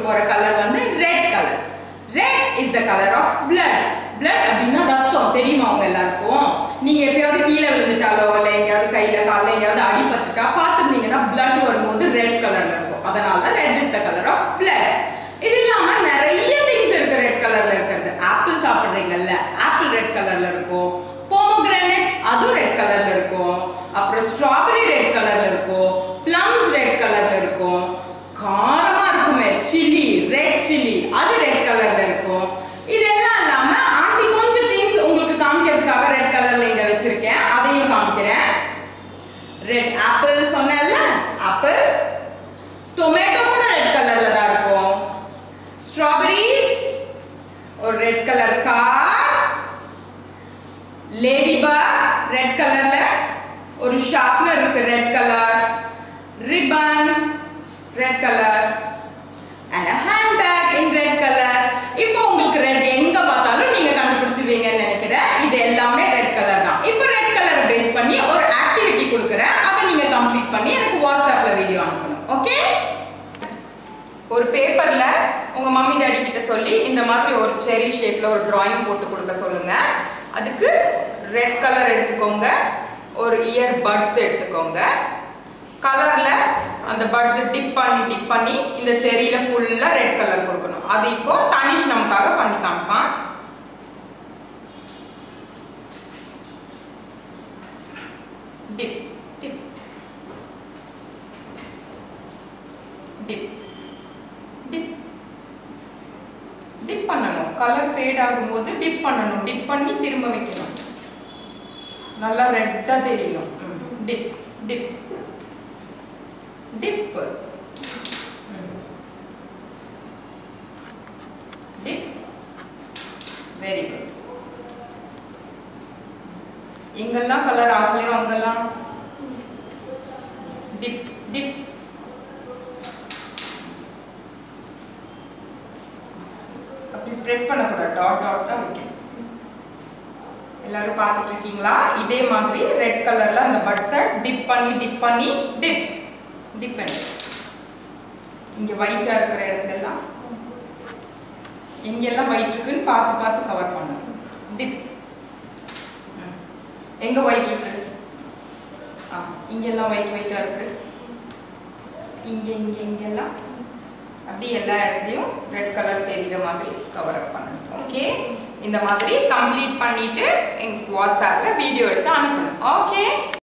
போற கலர் வந்து red colour red is the colour of blood blood அப்படின்னா ரத்தம் தெரியுமா அவங்க எல்லாருக்கும் நீங்க எப்பயாவது கீழே விழுந்துட்டாலோ இல்லை எங்கேயாவது கையில காலில் எங்கேயாவது அடிபட்டுட்டா பார்த்துருந்தீங்கன்னா blood வரும்போது ரெட் கலர்ல இருக்கும் அதனால தான் red is the colour of blood இது இல்லாம நிறைய திங்ஸ் இருக்கு ரெட் கலர்ல இருக்கிறது ஆப்பிள் சாப்பிடுறீங்கல்ல ஆப்பிள் ரெட் கலர்ல இருக்கும் போமோகிரானட் அதுவும் ரெட் கலர்ல இருக்கும் அப்புறம் ஸ்ட்ராபெரி ரெட் கலர்ல இருக்கும் பிளம்ஸ் ரெட் கலர்ல இருக்கும் காரமா இருக்குமே சில்லி ரெட் சில்லி அது ரெட் கலர்ல இருக்கும் இதெல்லாம் இல்லாம ஆண்டி கொஞ்சம் திங்ஸ் உங்களுக்கு காமிக்கிறதுக்காக ரெட் கலர்ல இங்க வச்சிருக்கேன் அதையும் காமிக்கிறேன் ரெட் ஆப்பிள் சொன்னேன்ல ஆப்பிள் டொமேட்டோ கூட ரெட் கலர்ல தான் இருக்கும் ஸ்ட்ராபெரிஸ் ஒரு red colour car ladybird red கலர்ல ஒரு ஷார்ப்னர் இருக்கு red colour ribbon red colour and handbag in red colour இப்போ உங்களுக்கு ரெட் எங்க பார்த்தாலும் நீங்க கண்டுபிடிச்சிருவீங்கன்னு நினைக்கிறேன் இது எல்லாமே ரெட் கலர் தான் இப்போ ரெட் கலரை பேஸ் பண்ணி ஒரு ஆக்டிவிட்டி கொடுக்குறேன் அதை நீங்க கம்ப்ளீட் பண்ணி எனக்கு வாட்ஸ்அப்ல வீடியோ அனுப்பணும் ஓகே ஒரு பேப்பர்ல உங்க மம்மி டாடி கிட்ட சொல்லி இந்த மாதிரி ஒரு செரி ஷேப்ல ஒரு டிராயிங் போட்டு கொடுக்க சொல்லுங்க அதுக்கு ரெட் கலர் எடுத்துக்கோங்க ஒரு இயர் பட்ஸ் எடுத்துக்கோங்க கலர்ல அந்த பட்ஸை டிப் பண்ணி டிப் பண்ணி இந்த செரியில ஃபுல்லா ரெட் கலர் கொடுக்கணும் அது இப்போ தனிஷ் நமக்காக பண்ணி காமிப்பான் dip dip dip dip dip பண்ணணும் கலர் ஃபேட் ஆகும்போது டிப் பண்ணணும் டிப் பண்ணி திரும்ப வைக்கணும் நல்லா ரெட்டாக தெரியணும் dip dip dip dip very good எங்கெல்லாம் கலர் ஆகலையோ அங்கெல்லாம் டிப் டிப் அப்படி ஸ்ப்ரெட் பண்ணக்கூடாது டாட் டாட் தான் வைக்கணும் எல்லாரும் பார்த்துட்டு இருக்கீங்களா இதே மாதிரி ரெட் கலர்ல அந்த பட்ஸை டிப் பண்ணி டிப் பண்ணி டிப் டிப் பண்ணி இங்க ஒயிட்டா இருக்கிற இடத்துல எல்லாம் எங்கெல்லாம் ஒயிட் இருக்குன்னு பார்த்து பார்த்து கவர் பண்ணணும் டிப் எங்க ஒயிட் இருக்கு ஆ இங்கெல்லாம் ஒயிட் ஒயிட்டா இருக்கு இங்க இங்க இங்கெல்லாம் அப்படி எல்லா இடத்துலையும் ரெட் கலர் தெரிகிற மாதிரி கவர் அப் பண்ணணும் ஓகே இந்த மாதிரி கம்ப்ளீட் பண்ணிட்டு எனக்கு வாட்ஸ்அப்பில் வீடியோ எடுத்து அனுப்பணும் ஓகே